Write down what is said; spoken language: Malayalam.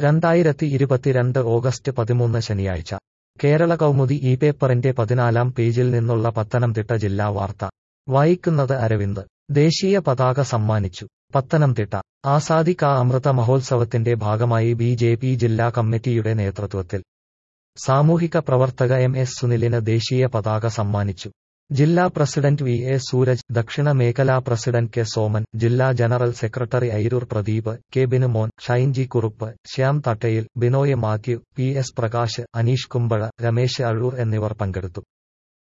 രണ്ടായിരത്തി ഇരുപത്തിരണ്ട് ഓഗസ്റ്റ് പതിമൂന്ന് ശനിയാഴ്ച കേരള കൗമുദി ഈ പേപ്പറിന്റെ പതിനാലാം പേജിൽ നിന്നുള്ള പത്തനംതിട്ട ജില്ലാ വാർത്ത വായിക്കുന്നത് അരവിന്ദ് ദേശീയ പതാക സമ്മാനിച്ചു പത്തനംതിട്ട ആസാദി കാ അമൃത മഹോത്സവത്തിന്റെ ഭാഗമായി ബി ജെ പി ജില്ലാ കമ്മിറ്റിയുടെ നേതൃത്വത്തിൽ സാമൂഹിക പ്രവർത്തക എം എസ് സുനിലിന് ദേശീയ പതാക സമ്മാനിച്ചു ജില്ലാ പ്രസിഡന്റ് വി എ സൂരജ് ദക്ഷിണ മേഖലാ പ്രസിഡന്റ് കെ സോമൻ ജില്ലാ general secretary Airoor Pradeep K Binumon Shinji Kurup Shyam Thattayil Binoy Mathew P S Prakash Aneesh Kumbazha Ramesh Azhoor എന്നിവർ പങ്കെടുത്തു